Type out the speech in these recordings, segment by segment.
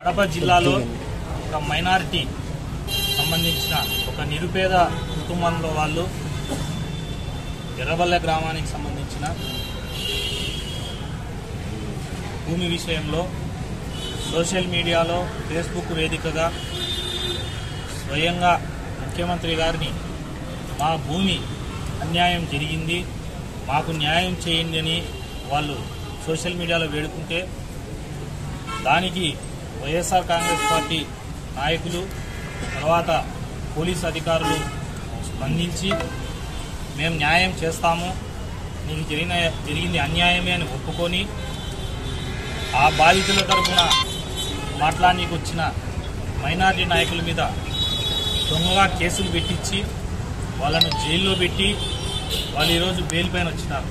కడప జిల్లాలో ఒక మైనారిటీ సంబంధించిన ఒక నిరుపేద కుటుంబంలో వాళ్ళు ఎర్రబల్లె గ్రామానికి సంబంధించిన భూమి విషయంలో సోషల్ మీడియాలో ఫేస్బుక్ వేదికగా స్వయంగా ముఖ్యమంత్రి గారిని మా భూమి అన్యాయం జరిగింది మాకు న్యాయం చేయండి అని వాళ్ళు సోషల్ మీడియాలో వేడుకుంటే దానికి వైఎస్ఆర్ కాంగ్రెస్ పార్టీ నాయకులు తర్వాత పోలీస్ అధికారులు స్పందించి మేము న్యాయం చేస్తాము నీకు జరిగిన జరిగింది అన్యాయమే అని ఒప్పుకొని ఆ బాధితుల తరఫున మాట్లాడడానికి వచ్చిన మైనారిటీ నాయకుల మీద దొంగగా కేసులు పెట్టించి వాళ్ళను జైల్లో పెట్టి వాళ్ళు ఈరోజు బెయిల్ పైన వచ్చినారు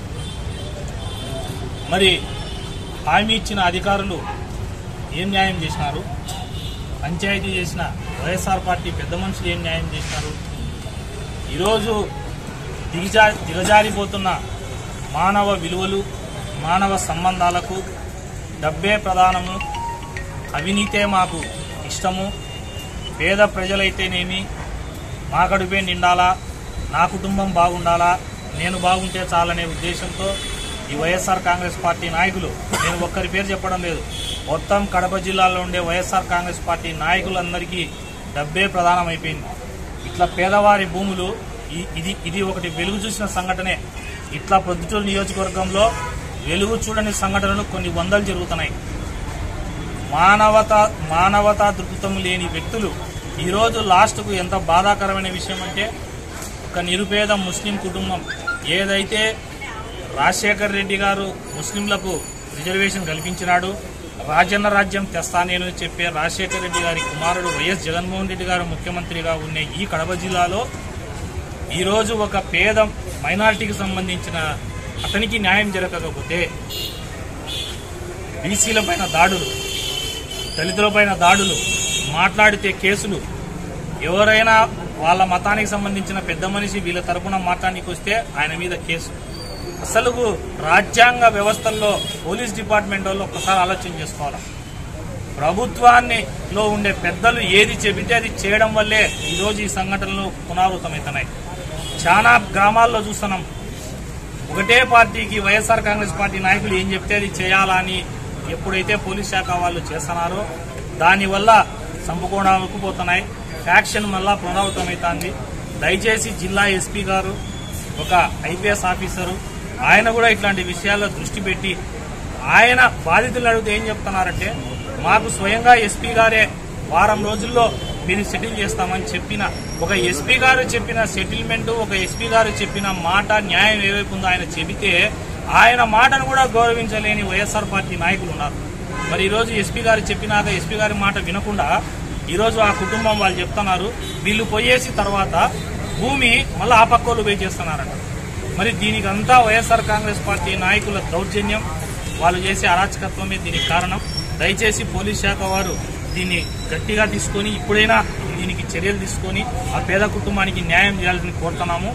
మరి హామీ ఇచ్చిన అధికారులు ఏం న్యాయం చేసినారు పంచాయతీ చేసిన వైఎస్ఆర్ పార్టీ పెద్ద మనుషులు ఏం న్యాయం చేసినారు ఈరోజు దిగజా దిగజారిపోతున్న మానవ విలువలు మానవ సంబంధాలకు డబ్బే ప్రధానము అవినీతే మాకు ఇష్టము పేద ప్రజలైతేనేమి మా కడుపే నిండాలా నా కుటుంబం బాగుండాలా నేను బాగుంటే చాలనే ఉద్దేశంతో ఈ వైఎస్ఆర్ కాంగ్రెస్ పార్టీ నాయకులు నేను ఒక్కరి పేరు చెప్పడం లేదు మొత్తం కడప జిల్లాలో ఉండే వైఎస్ఆర్ కాంగ్రెస్ పార్టీ నాయకులందరికీ డబ్బే ప్రధానమైపోయింది ఇట్లా పేదవారి భూములు ఈ- ఇది ఇది ఒకటి వెలుగు చూసిన సంఘటనే ఇట్లా ప్రొద్దుటూరు నియోజకవర్గంలో వెలుగు చూడని సంఘటనలు కొన్ని వందలు జరుగుతున్నాయి మానవత మానవతా దృక్పథం లేని వ్యక్తులు ఈరోజు లాస్ట్కు ఎంత బాధాకరమైన విషయం అంటే ఒక నిరుపేద ముస్లిం కుటుంబం ఏదైతే రాజశేఖర్ రెడ్డి గారు ముస్లింలకు రిజర్వేషన్ కల్పించినాడు రాజన్న రాజ్యం తెస్తా నేను అని చెప్పే రాజశేఖర్ రెడ్డి గారి కుమారుడు వైఎస్ జగన్మోహన్ రెడ్డి గారు ముఖ్యమంత్రిగా ఉన్న ఈ కడప జిల్లాలో ఈరోజు ఒక పేద మైనారిటీకి సంబంధించిన అతనికి న్యాయం జరగకపోతే బీసీల పైన దాడులు దళితులపైన దాడులు మాట్లాడితే కేసులు ఎవరైనా వాళ్ళ మతానికి సంబంధించిన పెద్ద మనిషి వీళ్ళ తరపున మాట్లాడానికి వస్తే ఆయన మీద కేసు అసలు రాజ్యాంగ వ్యవస్థల్లో పోలీస్ డిపార్ట్మెంట్ వాళ్ళు ఒక్కసారి ఆలోచన చేసుకోవాలి ప్రభుత్వాన్ని లో ఉండే పెద్దలు ఏది చెబితే అది చేయడం వల్లే ఈరోజు ఈ సంఘటనలు పునరావృతమవుతున్నాయి చాలా గ్రామాల్లో చూస్తున్నాం ఒకటే పార్టీకి వైఎస్ఆర్ కాంగ్రెస్ పార్టీ నాయకులు ఏం చెప్తే అది చేయాలా అని ఎప్పుడైతే పోలీస్ శాఖ వాళ్ళు చేస్తున్నారో దానివల్ల సంపుకోవడానికి పోతున్నాయి ఫ్యాక్షన్ మళ్ళా పునరావృతమవుతుంది దయచేసి జిల్లా ఎస్పీ గారు ఒక ఐపీఎస్ ఆఫీసరు ఆయన కూడా ఇట్లాంటి విషయాల్లో దృష్టి పెట్టి ఆయన బాధితులు అడిగితే ఏం చెప్తున్నారంటే మాకు స్వయంగా ఎస్పీ గారే వారం రోజుల్లో మీరు సెటిల్ చేస్తామని చెప్పిన ఒక ఎస్పీ గారు చెప్పిన సెటిల్మెంట్ ఒక ఎస్పీ గారు చెప్పిన మాట న్యాయం ఏవైపు ఉందో ఆయన చెబితే ఆయన మాటను కూడా గౌరవించలేని వైఎస్ఆర్ పార్టీ నాయకులు ఉన్నారు మరి ఈరోజు ఎస్పీ గారు చెప్పినాక ఎస్పీ గారి మాట వినకుండా ఈరోజు ఆ కుటుంబం వాళ్ళు చెప్తున్నారు వీళ్ళు పోయేసి తర్వాత భూమి మళ్ళీ ఆ పక్కోళ్ళు పోయి చేస్తున్నారంట మరి దీనికి అంతా వైఎస్ఆర్ కాంగ్రెస్ పార్టీ నాయకుల దౌర్జన్యం వాళ్ళు చేసే అరాచకత్వమే దీనికి కారణం దయచేసి పోలీస్ శాఖ వారు దీన్ని గట్టిగా తీసుకొని ఇప్పుడైనా దీనికి చర్యలు తీసుకొని ఆ పేద కుటుంబానికి న్యాయం చేయాలని కోరుతున్నాము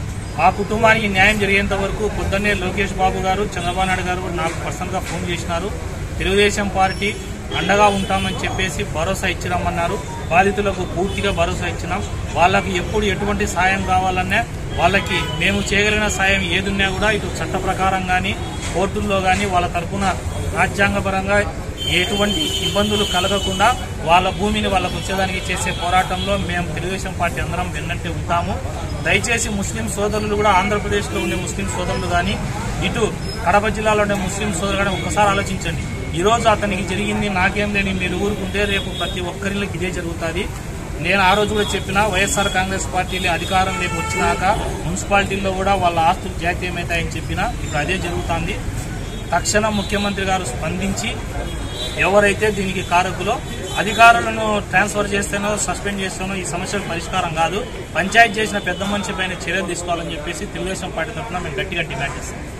ఆ కుటుంబానికి న్యాయం జరిగేంత వరకు పొద్దున్నే లోకేష్ బాబు గారు చంద్రబాబు నాయుడు గారు నాకు పర్సనల్ గా ఫోన్ చేసినారు తెలుగుదేశం పార్టీ అండగా ఉంటామని చెప్పేసి భరోసా ఇచ్చినామన్నారు బాధితులకు పూర్తిగా భరోసా ఇచ్చినాం వాళ్ళకి ఎప్పుడు ఎటువంటి సాయం కావాలన్నా వాళ్ళకి మేము చేయగలిగిన సాయం ఏదున్నా కూడా ఇటు చట్ట ప్రకారం కానీ కోర్టుల్లో కానీ వాళ్ళ తరపున రాజ్యాంగపరంగా ఎటువంటి ఇబ్బందులు కలగకుండా వాళ్ళ భూమిని వాళ్ళకు వచ్చేదానికి చేసే పోరాటంలో మేము తెలుగుదేశం పార్టీ అందరం వెన్నంటే ఉంటాము దయచేసి ముస్లిం సోదరులు కూడా ఆంధ్రప్రదేశ్లో ఉండే ముస్లిం సోదరులు కానీ ఇటు కడప జిల్లాలో ఉండే ముస్లిం సోదరులు కానీ ఒక్కసారి ఆలోచించండి ఈ రోజు అతనికి జరిగింది నాకేం లేని మీరు ఊరుకుంటే రేపు ప్రతి ఒక్కరికి ఇదే జరుగుతుంది నేను ఆ రోజు కూడా చెప్పిన వైఎస్ఆర్ కాంగ్రెస్ పార్టీలో అధికారం రేపు వచ్చినాక మున్సిపాలిటీల్లో కూడా వాళ్ళ ఆస్తులు జాతీయమవుతాయని చెప్పిన ఇప్పుడు అదే జరుగుతుంది తక్షణం ముఖ్యమంత్రి గారు స్పందించి ఎవరైతే దీనికి కారకులో అధికారులను ట్రాన్స్ఫర్ చేస్తేనో సస్పెండ్ చేస్తేనో ఈ సమస్యకు పరిష్కారం కాదు పంచాయతీ చేసిన పెద్ద మనిషి పైన చర్యలు తీసుకోవాలని చెప్పేసి తెలుగుదేశం పార్టీ తరఫున మేము గట్టిగా డిమాండ్ చేస్తాం